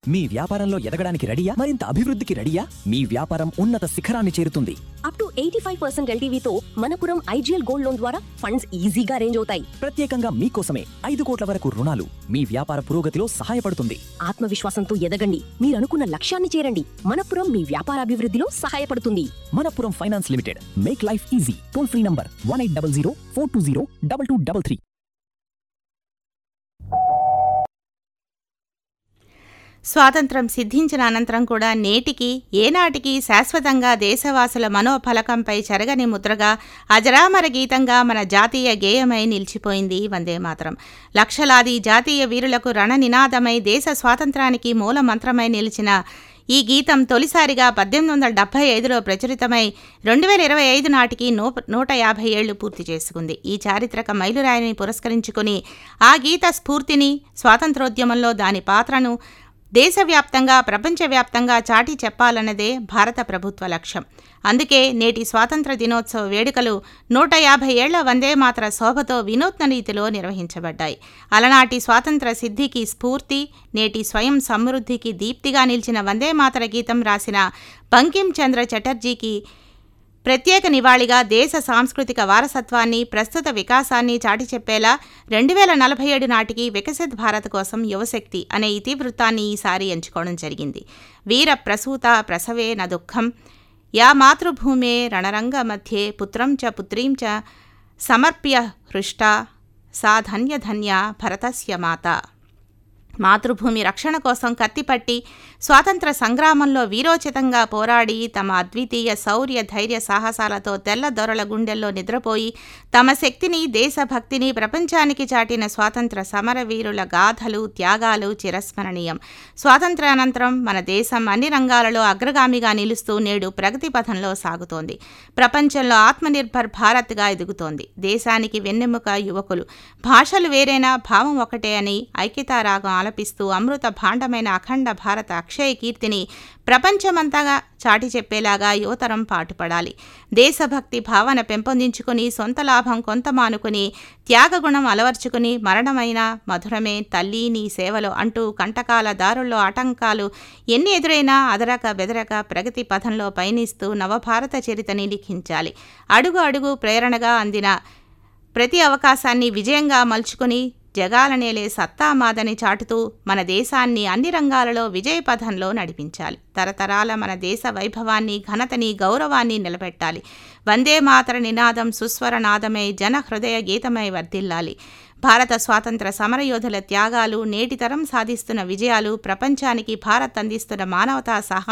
మీ వ్యాపారంలో ఎదగడానికి రెడీయా మరింత అభివృద్ధికి రెడీయా మీ వ్యాపారం ఉన్నత శిఖరాన్ని చేరుతుంది up to eighty five percent ఎల్టీవీతో మనపురం ఐజీఎల్ గోల్డ్ లోన్ ద్వారా ఫండ్స్ ఈజీగా అరేంజ్ అవుతాయి ప్రత్యేకంగా మీకోసమే ఐదు కోట్ల వరకు రుణాలు మీ వ్యాపార పురోగతిలో సహాయపడుతుంది ఆత్మవిశ్వాసంతో ఎదగండి మీరు అనుకున్న లక్ష్యాన్ని చేరండి మనపురం మీ వ్యాపారాభివృద్ధిలో సహాయపడుతుంది Manappuram finance limited make life easy toll free number one eight double zero four two zero double two double three స్వాతంత్రం సిద్ధించిన అనంతరం కూడా నేటికి ఏనాటికి శాశ్వతంగా దేశవాసుల మనోఫలకంపై చెరగని ముద్రగా అజరామర గీతంగా మన జాతీయ గేయమై నిలిచిపోయింది వందే మాతరం లక్షలాది జాతీయ వీరులకు రణనినాదమై దేశ స్వాతంత్రానికి మూల మంత్రమై నిలిచిన ఈ గీతం తొలిసారిగా పద్దెనిమిది వందల డెబ్బై ఐదులో ప్రచురితమై రెండు వేల ఇరవై ఐదు నాటికి నూ నూట యాభై ఏళ్లు పూర్తి చేసుకుంది ఈ చారిత్రక మైలురాయిని పురస్కరించుకుని ఆ గీత స్ఫూర్తిని స్వాతంత్రోద్యమంలో దాని పాత్రను దేశవ్యాప్తంగా ప్రపంచవ్యాప్తంగా చాటి చెప్పాలన్నదే భారత ప్రభుత్వ లక్ష్యం అందుకే నేటి స్వాతంత్ర దినోత్సవ వేడుకలు నూట యాభై ఏళ్ల వందే మాతర శోభతో వినూత్న రీతిలో నిర్వహించబడ్డాయి అలనాటి స్వాతంత్ర సిద్ధికి స్ఫూర్తి నేటి స్వయం సమృద్ధికి దీప్తిగా నిలిచిన వందే మాతర గీతం రాసిన బంకిం చంద్ర చటర్జీకి ప్రత్యేక నివాళిగా దేశ సాంస్కృతిక వారసత్వాన్ని ప్రస్తుత వికాసాన్ని చాటి చెప్పేలా రెండు వేల నలభై ఏడు నాటికి వికసిత్ భారత్ కోసం యువశక్తి అనే ఇతివృత్తాన్ని ఈసారి ఎంచుకోవడం జరిగింది వీర ప్రసూత ప్రసవే న దుఃఖం యా మాతృభూమే రణరంగ మధ్యే పుత్రం చ పుత్రీం చ సమర్ప్య హృష్ట సా ధన్యధన్య భరతస్య మాత మాతృభూమి రక్షణ కోసం కత్తిపట్టి స్వాతంత్ర సంగ్రామంలో వీరోచితంగా పోరాడి తమ అద్వితీయ శౌర్య ధైర్య సాహసాలతో తెల్ల దొరల గుండెల్లో నిద్రపోయి తమ శక్తిని దేశభక్తిని ప్రపంచానికి చాటిన స్వాతంత్ర సమరవీరుల గాథలు త్యాగాలు చిరస్మరణీయం స్వాతంత్ర్యానంతరం మన దేశం అన్ని రంగాలలో అగ్రగామిగా నిలుస్తూ నేడు ప్రగతి పథంలో సాగుతోంది ప్రపంచంలో ఆత్మనిర్భర్ భారత్గా ఎదుగుతోంది దేశానికి వెన్నెముక యువకులు భాషలు వేరైనా భావం ఒకటే అని ఐక్యతారాగం ఆలపిస్తూ అమృత భాండమైన అఖండ భారత అక్షయ కీర్తిని ప్రపంచమంతగా చాటి చెప్పేలాగా యువతరం పాటుపడాలి దేశభక్తి భావన పెంపొందించుకుని సొంత లాభం కొంత మానుకుని త్యాగగుణం అలవర్చుకుని మరణమైన మధురమే తల్లి నీ సేవలో అంటూ కంటకాల దారుల్లో ఆటంకాలు ఎన్ని ఎదురైనా అదరక బెదరక ప్రగతి పథంలో పయనిస్తూ నవభారత చరితని లిఖించాలి అడుగు అడుగు ప్రేరణగా అందిన ప్రతి అవకాశాన్ని విజయంగా మలుచుకుని జగాలనేలే సత్తా మాదని చాటుతూ మన దేశాన్ని అన్ని రంగాలలో విజయపథంలో నడిపించాలి తరతరాల మన దేశ వైభవాన్ని ఘనతని గౌరవాన్ని నిలబెట్టాలి వందే మాతర నినాదం సుస్వర నాదమై జన హృదయ గీతమై వర్ధిల్లాలి భారత స్వాతంత్ర సమరయోధుల త్యాగాలు నేటితరం సాధిస్తున్న విజయాలు ప్రపంచానికి భారత్ అందిస్తున్న మానవతా సహా